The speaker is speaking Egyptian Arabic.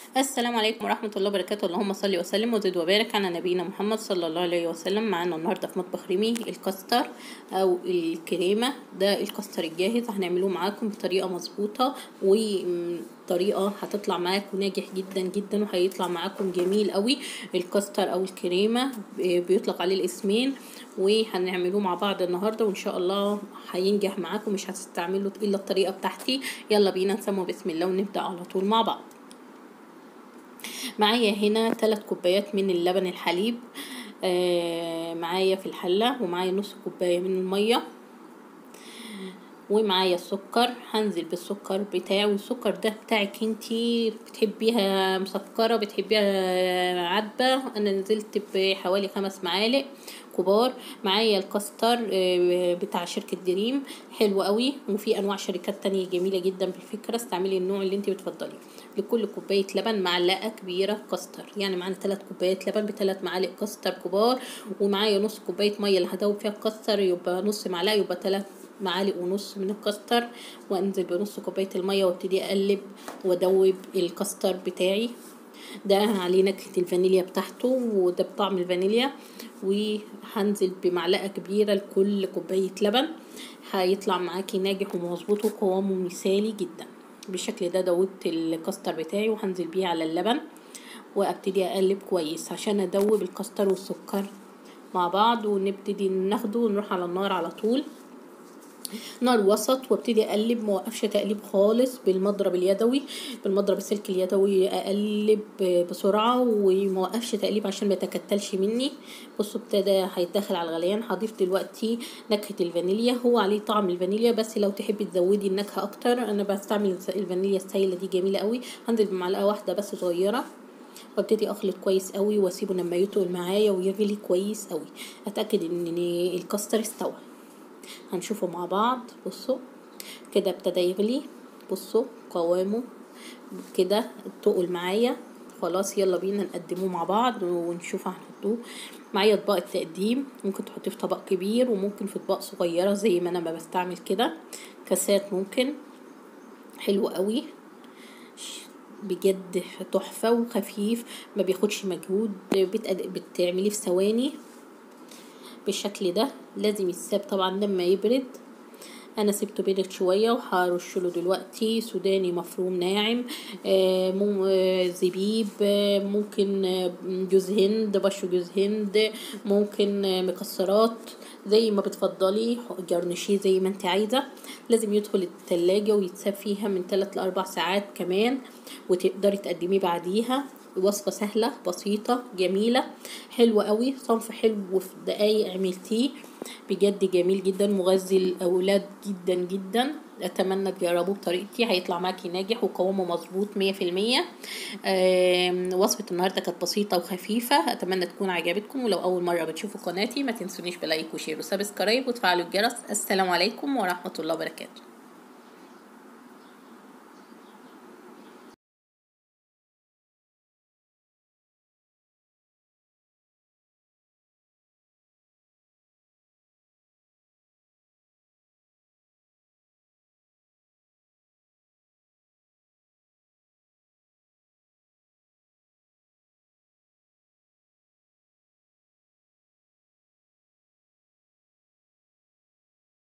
السلام عليكم ورحمة الله وبركاته اللهم صل وسلم وزد وبارك على نبينا محمد صلى الله عليه وسلم معانا النهاردة في مطبخ ريمي الكاستر أو الكريمة ده الكاستر الجاهز هنعمله معاكم بطريقة مظبوطة وطريقة هتطلع معاكم ناجح جدا جدا وهيطلع معاكم جميل قوي الكاستر أو الكريمة بيطلق عليه الاسمين وهنعملوه مع بعض النهارده وان شاء الله هينجح معاكم مش هتستعملوا الا الطريقه بتاعتي يلا بينا نسمو بسم الله ونبدا على طول مع بعض معايا هنا ثلاث كوبايات من اللبن الحليب آه معايا في الحلة ومعايا نص كوباية من المية ومعايا السكر هنزل بالسكر بتاعي والسكر ده بتاعك انتي بتحبيها مسكرة بتحبيها عدبة انا نزلت بحوالي خمس معالق كبار معايا الكاستر بتاع شركة دريم حلو قوي وفي انواع شركات تانية جميلة جدا بالفكرة استعملي النوع اللي انت بتفضليه لكل كوباية لبن معلقة كبيرة كاستر يعني معانا ثلاث كوبايات لبن بثلاث معالق كاستر كبار ومعايا نص كوباية مية اللي هدوب فيها الكاستر يبقى نص معلقة يبقى ثلاث معالق ونص من الكاستر وانزل بنص كوباية المية وابتدي اقلب وادوب الكاستر بتاعي ده عليه نكهة الفانيليا بتاعته وده بطعم الفانيليا وهنزل بمعلقة كبيرة لكل كوباية لبن هيطلع معاكي ناجح ومظبوط وقوامه مثالي جدا بالشكل ده دوبت الكاستر بتاعي وهنزل بيه على اللبن وابتدي اقلب كويس عشان ادوب الكاستر والسكر مع بعض ونبتدي ناخده ونروح على النار على طول نار وسط وابتدي اقلب موقفش تقليب خالص بالمضرب اليدوي بالمضرب السلك اليدوي اقلب بسرعه وموقفش تقليب عشان ما يتكتلش مني بصوا ابتدى هيتدخل على الغليان هضيف دلوقتي نكهه الفانيليا هو عليه طعم الفانيليا بس لو تحبي تزودي النكهه اكتر انا بستعمل الفانيليا السايله دي جميله قوي هنزل بمعلقه واحده بس صغيره وابتدي اخلط كويس قوي واسيبه لما يطول معايا ويغلي كويس قوي اتاكد ان الكاستر استوى هنشوفه مع بعض بصوا كده ابتدى يغلي بصوا قوامه كده تقل معايا خلاص يلا بينا نقدمه مع بعض ونشوف هنحطوه معايا اطباق التقديم ممكن تحطيه في طبق كبير وممكن في اطباق صغيره زي ما انا ما بستعمل كده كاسات ممكن حلو قوي بجد تحفه وخفيف ما بياخدش مجهود بتعمليه في ثواني بالشكل ده لازم يتساب طبعا لما يبرد انا سبته برد شويه وهرش له دلوقتي سوداني مفروم ناعم آه زبيب آه ممكن جوز هند بشر جوز هند ممكن مكسرات زي ما بتفضلي جرنشيه زي ما انت عايزه لازم يدخل التلاجة ويتساب فيها من 3 ل 4 ساعات كمان وتقدري تقدميه بعديها وصفة سهلة بسيطة جميلة حلوة قوي صنف حلو وفي دقايق عملتيه بجد جميل جدا مغذي للأولاد جدا جدا أتمنى تجربوه بطريقتي هيطلع معاكي ناجح وقوامه مظبوط مية في المية وصفة النهاردة كانت بسيطة وخفيفة أتمنى تكون عجبتكم ولو أول مرة بتشوفوا قناتي ما تنسونيش بلايك وشير وسبسكرايب وتفعلوا الجرس السلام عليكم ورحمة الله وبركاته